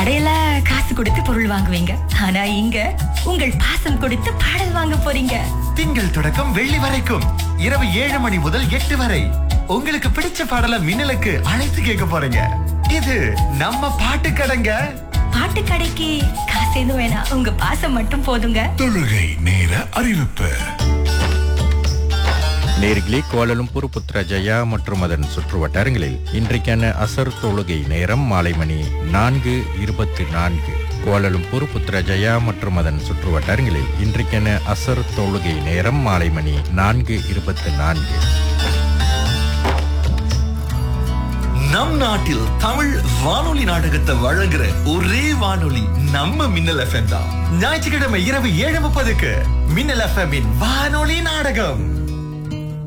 கடையில காசு கொடுத்து பொருள் வாங்குவீங்க ஆனா இங்க உங்கள் பாசம் கொடுத்து பாடல் வாங்க போறீங்க திங்கள் தொடக்கம் வெள்ளி வரைக்கும் இரவு ஏழு மணி முதல் எட்டு வரை உங்களுக்கு பிடிச்ச பாடல மின்னலுக்கு அழைத்து கேட்க போறீங்க இது நம்ம பாட்டு கடைங்க பாட்டு கடைக்கு காசு எதுவும் வேணாம் உங்க பாசம் மட்டும் போதுங்க தொழுகை நேர அறிவிப்பு நேர்களே கோலலும்பூர் புத்ரஜயா மற்றும் அதன் சுற்று வட்டாரங்களில் இன்றைக்கான அசர் தொழுகை நேரம் மாலை மணி நான்கு இருபத்தி நான்கு கோலலும்பூர் புத்ரஜயா மற்றும் அதன் சுற்று வட்டாரங்களில் இன்றைக்கான அசர் தொழுகை நேரம் மாலை மணி நான்கு இருபத்தி நான்கு நம் நாட்டில் தமிழ் வானொலி நாடகத்தை வழங்குற ஒரே வானொலி நம்ம மின்னல் எஃப்எம் தான் ஞாயிற்றுக்கிழமை இரவு ஏழு முப்பதுக்கு மின்னல் எஃப்எம் வானொலி நாடகம்